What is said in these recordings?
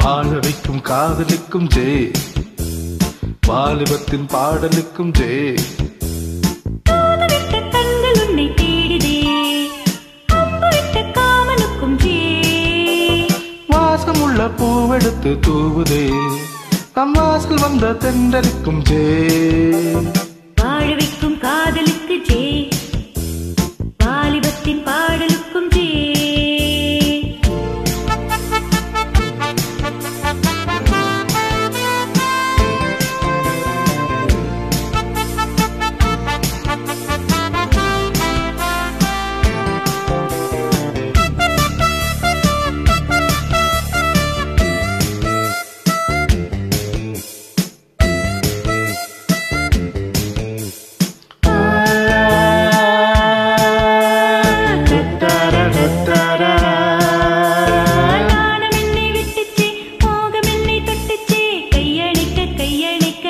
வாழ வைக்கும் காதலுக்கும் ஜே வாலிபத்தின் பாடலுக்கும் ஜே தூதுவிட்ட கண்கள் உன்னை தேடுதே அம்புவிட்ட காமனுக்கும் ஜே வாசமுள்ள பூவெடுத்து தூவுதே நம் வாசல் வந்த தென்றலுக்கும் ஜே வாழ வைக்கும் காதலுக்கு ஜே வாலிபத்தின் பாடலுக்கும் ஜே நாணம் என்னை விட்டுச்சே மோகம் என்னை தொட்டுச்சே கையணைக்க கையணைக்க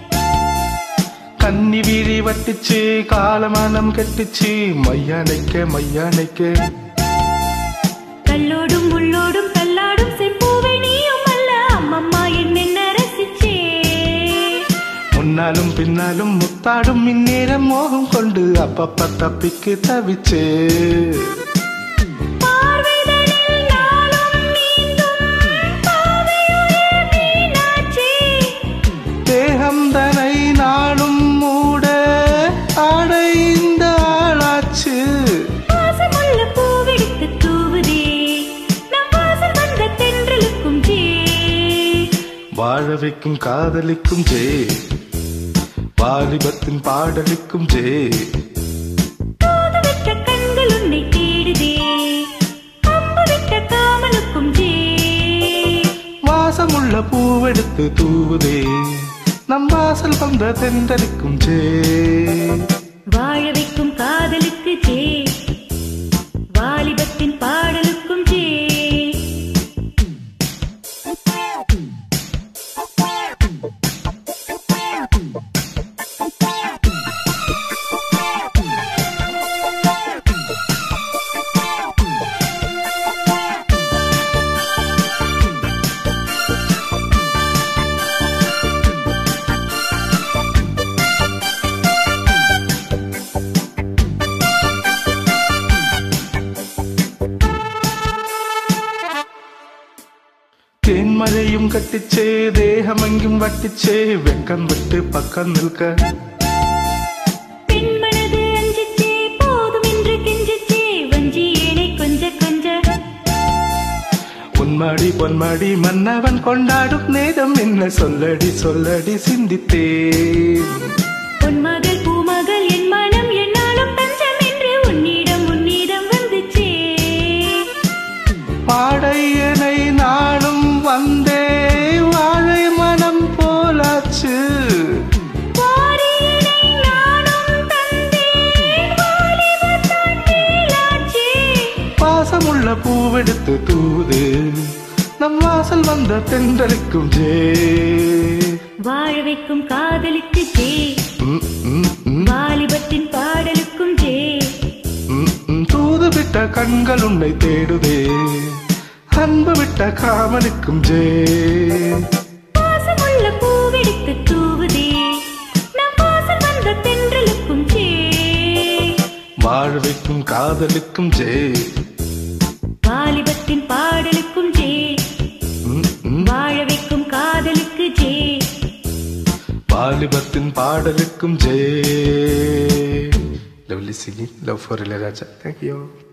கன்னி வீழி வட்டுச்சு காலமானம் கெட்டுச்சு மையானைக்க மையானைக்க கல்லோடும் முள்ளோடும் தள்ளாடும் செம்பூவை நீயும் அல்ல அம்மம்மா என்னென்ன ரசிச்சே முன்னாலும் பின்னாலும் முத்தாடும் இந்நேரம் மோகம் கொண்டு அப்பப்ப தப்பிக்கு தவிச்சே பார்வைதனில் நாளும் நீந்தும் பாவையுயிர் மீனாட்சி தேகம் தனை நாளும் மூட ஆடை இந்த ஆளாச்சு வாசமுள்ள பூவெடுத்து தூவுதே நம் வாசல் வந்த தென்றலுக்கும் ஜே வாழ வைக்கும் காதலிக்கும் ஜே வாலிபத்தின் பாடலுக்கும் ஜே தூதுவிட்ட கண்கள் உன்னை தேடுதே அம்புவிட்ட காமனுக்கும் ஜே வாசமுள்ள பூவெடுத்து தூவுதே நம் வாசல் வந்த தென்றலுக்கும் ஜே வாழ வைக்கும் காதலுக்கு ஜே வாலிபத்தின் பாடலுக்கும் ஜே தேன்மழையும் கட்டிச்சே தேகமெங்கும் வட்டிச்சே வெக்கம் விட்டு பக்கம் நிற்க பெண்மனது அஞ்சிச்சே போதும் என்று கெஞ்சிச்சே வஞ்சி ஏனை கொஞ்ச கொஞ்ச உன்மாடி பொன்மாடி மன்னவன் கொண்டாடும் நேரம் என்ன சொல்லடி சொல்லடி சிந்தித்தேன் பொன்மகள் பூமகள் என் மனம் என்னாலும் தஞ்சம் என்று உன்னிடம் உன்னிடம் வந்துச்சே பாடையனை நாளும் வந்தே வாழை மனம் போலாச்சு வாரியினை நானும் தந்தேன் வாலிபத்தான் மேலாச்சே பாசமுள்ள பூவெடுத்து தூது நம் வாசல் வந்த தென்றலுக்கும் ஜே வாழ வைக்கும் காதலுக்கு ஜே ம், ம், ம், வாலிபத்தின் பாடலுக்கும் ஜே ம், ம். தூது விட்ட கண்கள் உன்னை தேடுதே அன்பு விட்ட காமனுக்கும் ஜே பாசமுள்ள பூவெடுத்து தூவுதே நம் வாசல் வந்த தென்றலுக்கும் ஜே வாழ வைக்கும் காதலுக்கும் ஜே வாலிபத்தின் பாடலுக்கும் ஜே ம், ம். வாழ வைக்கும் காதலுக்கு ஜே வாலிபத்தின் பாடலுக்கும் ஜே லவ்லி சிங்கி லவ் ஃபார் இளையராஜா தேங்க்யூ